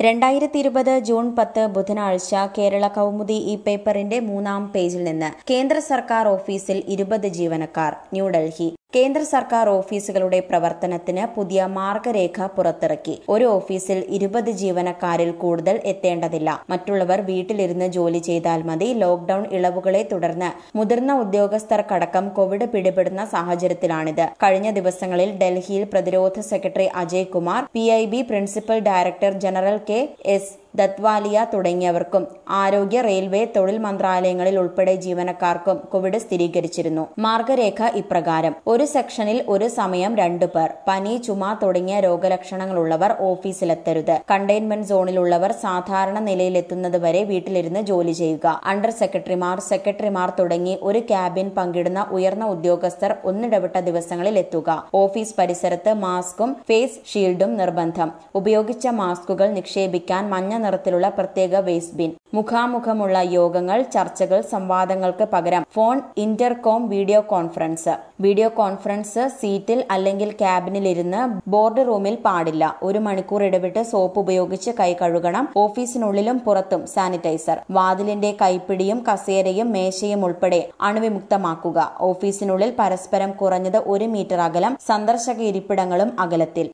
രണ്ടായിരത്തി ഇരുപത് ജൂൺ പത്ത് ബുധനാഴ്ച കേരള കൗമുദി ഈ പേപ്പറിന്റെ മൂന്നാം പേജിൽ നിന്ന് കേന്ദ്ര സർക്കാർ ഓഫീസിൽ ഇരുപത് ജീവനക്കാർ ന്യൂഡൽഹി കേന്ദ്ര സർക്കാർ ഓഫീസുകളുടെ പ്രവർത്തനത്തിന് പുതിയ മാർഗരേഖ പുറത്തിറക്കി ഒരു ഓഫീസിൽ ഇരുപത് ജീവനക്കാരിൽ കൂടുതൽ എത്തേണ്ടതില്ല മറ്റുള്ളവർ വീട്ടിലിരുന്ന് ജോലി ചെയ്താൽ മതി ലോക്ഡൌൺ ഇളവുകളെ തുടർന്ന് മുതിർന്ന ഉദ്യോഗസ്ഥർക്കടക്കം കോവിഡ് പിടിപെടുന്ന സാഹചര്യത്തിലാണിത് കഴിഞ്ഞ ദിവസങ്ങളിൽ ഡൽഹിയിൽ പ്രതിരോധ secretary Ajay Kumar P I B principal director general K S Dathwalia തുടങ്ങിയവർക്കും ആരോഗ്യ റെയിൽവേ തൊഴിൽ മന്ത്രാലയങ്ങളിൽ ഉൾപ്പെടെ ജീവനക്കാർക്കും കോവിഡ് സ്ഥിരീകരിച്ചിരുന്നു മാർഗരേഖ ഇപ്രകാരം ഒരു സെക്ഷനിൽ ഒരു സമയം രണ്ടു പേർ പനി ചുമ തുടങ്ങിയ രോഗലക്ഷണങ്ങളുള്ളവർ ഓഫീസിലെത്തരുത് കണ്ടെയ്ൻമെന്റ് സോണിലുള്ളവർ സാധാരണ നിലയിലെത്തുന്നതുവരെ വീട്ടിലിരുന്ന് ജോലി ചെയ്യുക അണ്ടർ സെക്രട്ടറിമാർ സെക്രട്ടറിമാർ തുടങ്ങി ഒരു ക്യാബിൻ പങ്കിടുന്ന ഉയർന്ന ഉദ്യോഗസ്ഥർ ഒന്നിടവിട്ട ദിവസങ്ങളിൽ എത്തുക ഓഫീസ് പരിസരത്ത് മാസ്കും ഫേസ് ഷീൽഡും നിർബന്ധം ഉപയോഗിച്ച മാസ്കുകൾ നിക്ഷേപിക്കാൻ മഞ്ഞ നിറത്തിലുള്ള പ്രത്യേക വേസ്റ്റ് ബിൻ മുഖാമുഖമുള്ള യോഗങ്ങൾ ചർച്ചകൾ സംവാദങ്ങൾക്ക് പകരം phone intercom video conference video conference സീറ്റിൽ അല്ലെങ്കിൽ ക്യാബിനിലിരുന്ന് ബോർഡ് റൂമിൽ പാടില്ല ഒരു മണിക്കൂർ ഇടവിട്ട് സോപ്പ് ഉപയോഗിച്ച് കൈ കഴുകണം ഓഫീസിനുള്ളിലും പുറത്തും സാനിറ്റൈസർ വാതിലിന്റെ കൈപ്പിടിയും കസേരയും മേശയും ഉൾപ്പെടെ അണുവിമുക്തമാക്കുക ഓഫീസിനുള്ളിൽ പരസ്പരം കുറഞ്ഞത് ഒരു മീറ്റർ അകലം സന്ദർശക ഇരിപ്പിടങ്ങളും അകലത്തിൽ